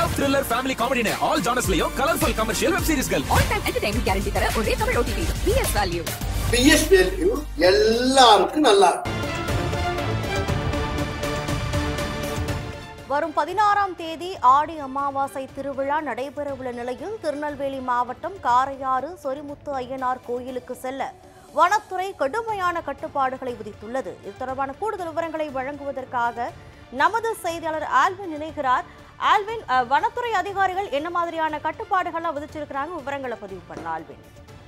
love thriller family காமெடினு all ஜானர்ஸ்லயும் colourful commercial web சீரிஸ்கள் ஆல் டைம் என்டர்டைன்மெண்ட் கேரண்டி தர ஒரே Tamil OTT PS value PS value எல்லாருக்கும் நல்லா இருக்கும் வரும் பதினாறாம் தேதி ஆடி அமாவாசை திருவிழா நடைபெறவுள்ள நிலையில் திருநெல்வேலி மாவட்டம் காரையாறு சொரிமுத்து ஐயனார் கோயிலுக்கு செல்ல வனத்துறை கடுமையான கட்டுப்பாடுகளை விதித்துள்ளது இது தொடர்பான கூடுதல் விவரங்களை வழங்குவதற்காக நமது செய்தியாளர் ஆல்வின் இணைகிறார் ஆல்வின் அஹ், வனத்துறை அதிகாரிகள் என்ன மாதிரியான கட்டுப்பாடுகள்லாம் விதிச்சிருக்கிறாங்க விவரங்களை பதிவு பண்ண ஆல்வின்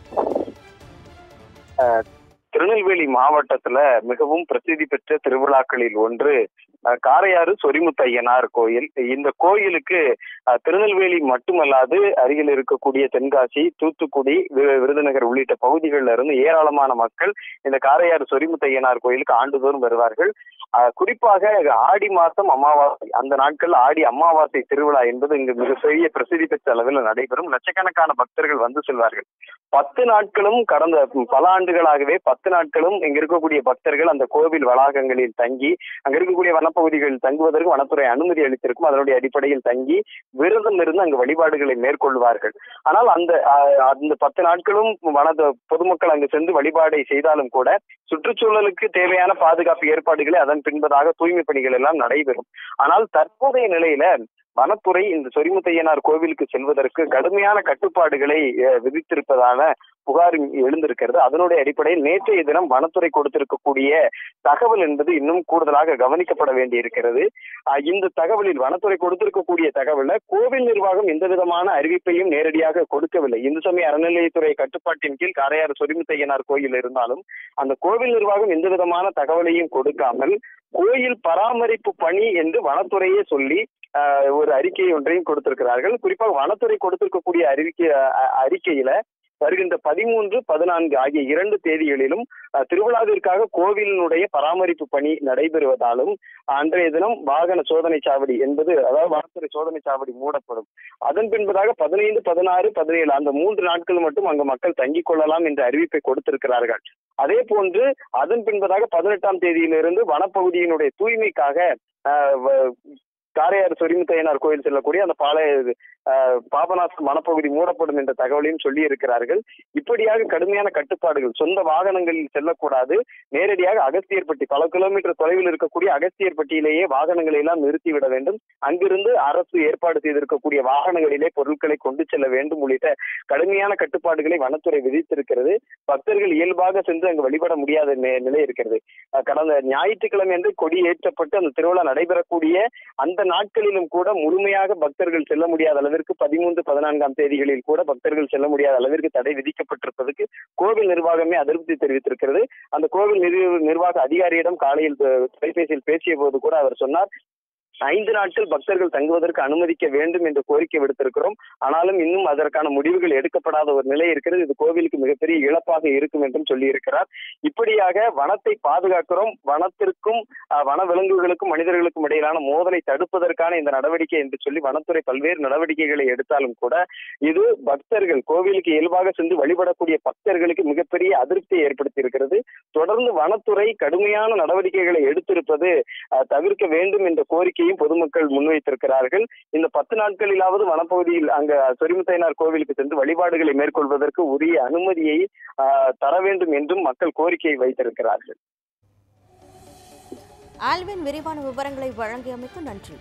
திருநெல்வேலி மாவட்டத்துல மிகவும் பிரசித்தி பெற்ற திருவிழாக்களில் ஒன்று அஹ், காரையாறு சொரிமுத்தையனார் கோயில் இந்த கோயிலுக்கு அஹ், திருநெல்வேலி மட்டுமல்லாது அருகில் இருக்கக்கூடிய தென்காசி தூத்துக்குடி வி- விருதுநகர் உள்ளிட்ட பகுதிகளில் இருந்து ஏராளமான மக்கள் இந்த காரையாறு சொரிமுத்தையனார் கோயிலுக்கு ஆண்டுதோறும் வருவார்கள் அஹ், குறிப்பாக ஆடி மாசம் அமாவாசை அந்த நாட்கள் ஆடி அமாவாசை திருவிழா என்பது இங்கு மிகப்பெரிய பிரசித்தி பெற்ற அளவில் நடைபெறும் லட்சக்கணக்கான பக்தர்கள் வந்து செல்வார்கள் பத்து நாட்களும் கடந்த பல ஆண்டுகளாகவே பத்து நாட்களும் இங்க இருக்கக்கூடிய பக்தர்கள் அந்த கோவில் வளாகங்களில் தங்கி அங்க இருக்கக்கூடிய வனப்பகுதிகளில் தங்குவதற்கு வனத்துறை அனுமதி அளித்திருக்கும் அதனுடைய அடிப்படையில் தங்கி விரதம் இருந்து அங்கு வழிபாடுகளை மேற்கொள்வார்கள் ஆனால் அந்த ஆஹ், அந்த பத்து நாட்களும் வன பொதுமக்கள் அங்கு சென்று வழிபாடை செய்தாலும் கூட சுற்றுச்சூழலுக்கு தேவையான பாதுகாப்பு ஏற்பாடுகளை அதன் பின்பதாக தூய்மை பணிகள் எல்லாம் நடைபெறும் ஆனால் தற்போதைய நிலையில வனத்துறை இந்த சொரிமுத்தையனார் கோவிலுக்கு செல்வதற்கு கடுமையான கட்டுப்பாடுகளை அஹ், விதித்திருப்பதான புகார் இங்கு எழுந்திருக்கிறது அதனுடைய அடிப்படையில் நேற்றைய தினம் வனத்துறை கொடுத்திருக்கக்கூடிய தகவல் என்பது இன்னும் கூடுதலாக கவனிக்கப்பட வேண்டியிருக்கிறது அஹ், இந்த தகவலில் வனத்துறை கொடுத்திருக்கக்கூடிய தகவல்ல கோவில் நிர்வாகம் எந்த விதமான அறிவிப்பையும் நேரடியாக கொடுக்கவில்லை இந்து சமய அறநிலையத்துறை கட்டுப்பாட்டின் கீழ் காரையாறு சொரிமுத்தையனார் கோயில் இருந்தாலும் அந்த கோவில் நிர்வாகம் எந்த விதமான தகவலையும் கொடுக்காமல் கோயில் பராமரிப்பு பணி என்று வனத்துறையே சொல்லி ஆஹ், ஒரு அறிக்கை ஒன்றையும் கொடுத்திருக்கிறார்கள் குறிப்பாக வனத்துறை கொடுத்திருக்கக்கூடிய அறிவிக்கை அஹ், அறிக்கையில வருகின்ற பதிமூன்று பதினான்கு ஆகிய இரண்டு தேதிகளிலும் அஹ், திருவிழாவிற்காக கோவிலினுடைய பராமரிப்பு பணி நடைபெறுவதாலும் அன்றைய தினம் வாகன சோதனை சாவடி என்பது அதாவது வனத்துறை சோதனை சாவடி மூடப்படும் அதன் பின்பதாக பதினைந்து பதினாறு பதினேழு அந்த மூன்று நாட்கள் மட்டும் அங்கு மக்கள் தங்கிக் கொள்ளலாம் என்ற அறிவிப்பை கொடுத்திருக்கிறார்கள் அதே போன்று அதன் பின்பதாக பதினெட்டாம் தேதியிலிருந்து வனப்பகுதியினுடைய தூய்மைக்காக ஆஹ், வ- காரையாறு சொரிமுத்தையனார் கோயில் செல்லக்கூடிய அந்த பாளைய ஆஹ், பாபநாசம் வனப்பகுதி மூடப்படும் என்ற தகவலையும் சொல்லி இருக்கிறார்கள் இப்படியாக கடுமையான கட்டுப்பாடுகள் சொந்த வாகனங்களில் செல்லக்கூடாது நேரடியாக அகஸ்தியர்பட்டி பல கிலோமீட்டர் தொலைவில் இருக்கக்கூடிய அகஸ்தியர்பட்டியிலேயே வாகனங்களை எல்லாம் நிறுத்திவிட வேண்டும் அங்கிருந்து அரசு ஏற்பாடு செய்திருக்கக்கூடிய வாகனங்களிலே பொருட்களை கொண்டு செல்ல வேண்டும் உள்ளிட்ட கடுமையான கட்டுப்பாடுகளை வனத்துறை விதித்திருக்கிறது பக்தர்கள் இயல்பாக சென்று அங்கு வழிபட முடியாத நி- நிலை இருக்கிறது அஹ் கடந்த ஞாயிற்றுக்கிழமை அன்று கொடி ஏற்றப்பட்டு அந்த திருவிழா நடைபெறக்கூடிய அந்த நாட்களிலும் கூட முழுமையாக பக்தர்கள் செல்ல முடியாத அளவிற்கு பதிமூன்று பதினான்காம் தேதிகளில் கூட பக்தர்கள் செல்ல முடியாத அளவிற்கு தடை விதிக்கப்பட்டிருப்பதற்கு கோவில் நிர்வாகமே அதிருப்தி தெரிவித்திருக்கிறது அந்த கோவில் நிர்வ- நிர்வாக அதிகாரியிடம் காலையில் அஹ், தொலைபேசியில் பேசிய போது கூட அவர் சொன்னார் ஐந்து நாட்கள் பக்தர்கள் தங்குவதற்கு அனுமதிக்க வேண்டும் என்று கோரிக்கை விடுத்திருக்கிறோம் ஆனாலும் இன்னும் அதற்கான முடிவுகள் எடுக்கப்படாத ஒரு நிலை இருக்கிறது இது கோவிலுக்கு மிகப்பெரிய இழப்பாக இருக்கும் என்றும் சொல்லியிருக்கிறார் இப்படியாக வனத்தை பாதுகாக்கிறோம் வனத்திற்கும் அஹ், வன விலங்குகளுக்கும் மனிதர்களுக்கும் இடையிலான மோதலை தடுப்பதற்கான இந்த நடவடிக்கை என்று சொல்லி வனத்துறை பல்வேறு நடவடிக்கைகளை எடுத்தாலும் கூட இது பக்தர்கள் கோவிலுக்கு இயல்பாக சென்று வழிபடக்கூடிய பக்தர்களுக்கு மிகப்பெரிய அதிருப்தியை ஏற்படுத்தி இருக்கிறது தொடர்ந்து வனத்துறை கடுமையான நடவடிக்கைகளை எடுத்திருப்பது அஹ், தவிர்க்க வேண்டும் என்ற கோரிக்கையும் பொதுமக்கள் முன்வைத்திருக்கிறார்கள் இந்த பத்து நாட்களிலாவது வனப்பகுதியில் அங்க சொரிமுத்தையனார் கோவிலுக்கு சென்று வழிபாடுகளை மேற்கொள்வதற்கு உரிய அனுமதியை அஹ், தர வேண்டும் என்றும் மக்கள் கோரிக்கையை வைத்திருக்கிறார்கள் ஆல்வின் விரிவான விவரங்களை வழங்கியமைக்கு நன்றி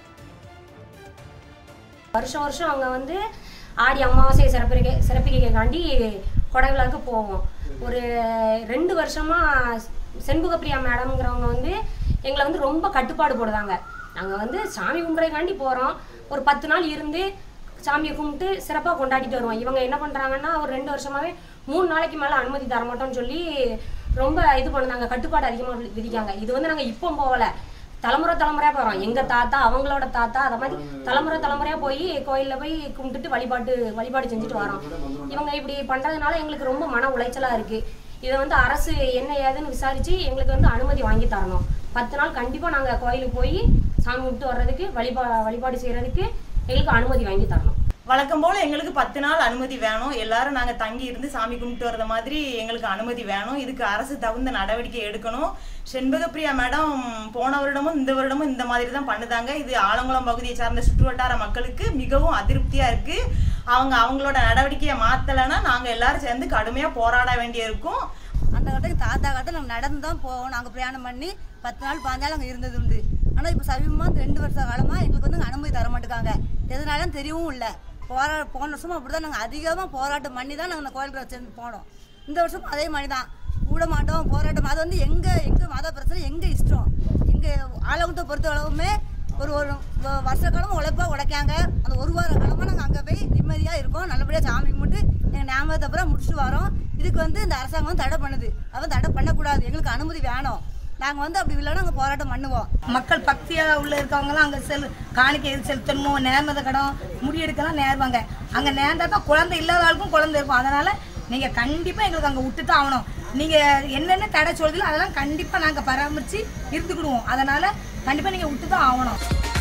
வருஷம் வருஷம் அங்கே வந்து ஆடி அமாவாசையை சிறப்பிக்க சிறப்பிக்காண்டி கொடைவிழாக்கு போவோம் ஒரு ரெண்டு வருஷமா செண்புகப்பிரியா மேடம்ங்கிறவங்க வந்து எங்களை வந்து ரொம்ப கட்டுப்பாடு போடுதாங்க நாங்கள் வந்து சாமி கும்பிட்றதுக்காண்டி போகிறோம் ஒரு பத்து நாள் இருந்து சாமியை கும்பிட்டு சிறப்பாக கொண்டாடிட்டு வருவோம் இவங்க என்ன பண்ணுறாங்கன்னா ஒரு ரெண்டு வருஷமாவே மூணு நாளைக்கு மேலே அனுமதி தர மாட்டோம்னு சொல்லி ரொம்ப இது பண்ணுதாங்க கட்டுப்பாடு அதிகமாக விதிக்காங்க இது வந்து நாங்கள் இப்போ போகலை தலைமுறை தலைமுறையா போறோம் எங்க தாத்தா அவங்களோட தாத்தா அத மாதிரி தலைமுறை தலைமுறையா போய் கோயில்ல போய் கும்பிட்டுட்டு வழிபாட்டு வழிபாடு செஞ்சுட்டு வரோம் இவங்க இப்படி பண்றதுனால எங்களுக்கு ரொம்ப மன உளைச்சலா இருக்கு இதை வந்து அரசு என்ன ஏதுன்னு விசாரிச்சு எங்களுக்கு வந்து அனுமதி வாங்கி தரணும் பத்து நாள் கண்டிப்பா நாங்க கோயிலுக்கு போய் சாமி கும்பிட்டு வர்றதுக்கு வழிபா வழிபாடு செய்யறதுக்கு எங்களுக்கு அனுமதி வாங்கி தரணும் வழக்கம் போல எங்களுக்கு பத்து நாள் அனுமதி வேணும் எல்லாரும் நாங்க தங்கி இருந்து சாமி கும்பிட்டு வரத மாதிரி எங்களுக்கு அனுமதி வேணும் இதுக்கு அரசு தகுந்த நடவடிக்கை எடுக்கணும் செண்பகப்பிரியா மேடம் போன வருடமும் இந்த வருடமும் இந்த மாதிரி தான் பண்ணுதாங்க இது ஆலங்குளம் பகுதியை சார்ந்த சுற்றுவட்டார மக்களுக்கு மிகவும் அதிருப்தியா இருக்கு அவங்க அவங்களோட நடவடிக்கையை மாத்தலைன்னா நாங்க எல்லாரும் சேர்ந்து கடுமையா போராட வேண்டியிருக்கும் அந்த கட்டத்துக்கு தாத்தா கட்ட நாங்கள் நடந்து தான் போவோம் நாங்கள் பிரயாணம் பண்ணி பத்து நாள் பாஞ்சு நாள் அங்கே இருந்தது உண்டு ஆனால் இப்போ சமீபமாக ரெண்டு வருஷ காலமாக எங்களுக்கு வந்து அனுமதி தர மாட்டேங்காங்க எதனாலும் தெரியவும் இல்லை போரா போன வருஷமும் அப்படி தான் நாங்கள் அதிகமாக போராட்டம் பண்ணி தான் நாங்கள் அந்த கோயிலுக்கு சேர்ந்து போனோம் இந்த வருஷம் அதே மாதிரி தான் கூட மாட்டோம் போராட்டம் அது வந்து எங்கள் எங்கள் மத பிரச்சனை எங்கள் இஷ்டம் எங்கள் ஆலகுத்தை பொறுத்த அளவுமே ஒரு ஒரு வ- வருஷ காலம் உழைப்பா உழைக்காங்க அந்த ஒரு வார காலமாக நாங்கள் அங்கே போய் நிம்மதியாக இருக்கோம் நல்லபடியாக சாமி கும்பிட்டு எங்கள் ஞாபகத்தை அப்புறம் முடிச்சுட்டு வரோம் இதுக்கு வந்து இந்த அரசாங்கம் வந்து தடை பண்ணுது அவன் தடை பண்ணக்கூடாது எங்களுக்கு அனுமதி வேணும் நாங்கள் வந்து அப்படி இல்லைன்னா நாங்கள் போராட்டம் பண்ணுவோம் மக்கள் பக்தியாக உள்ள இருக்கவங்கலாம் அங்கே செல் காணிக்கை எது செலுத்தணுமோ நேர்மத கடம் முடியெடுக்கலாம் நேர்வாங்க அங்கே நேர்ந்தா தான் குழந்தை இல்லாத ஆளுக்கும் குழந்தை இருக்கும் அதனால் நீங்கள் கண்டிப்பாக எங்களுக்கு அங்கே விட்டு தான் ஆகணும் நீங்கள் என்னென்ன தடை சொல்றீங்களோ அதெல்லாம் கண்டிப்பாக நாங்கள் பராமரித்து இருந்துக்கிடுவோம் அதனால் கண்டிப்பாக நீங்கள் விட்டு தான் ஆகணும்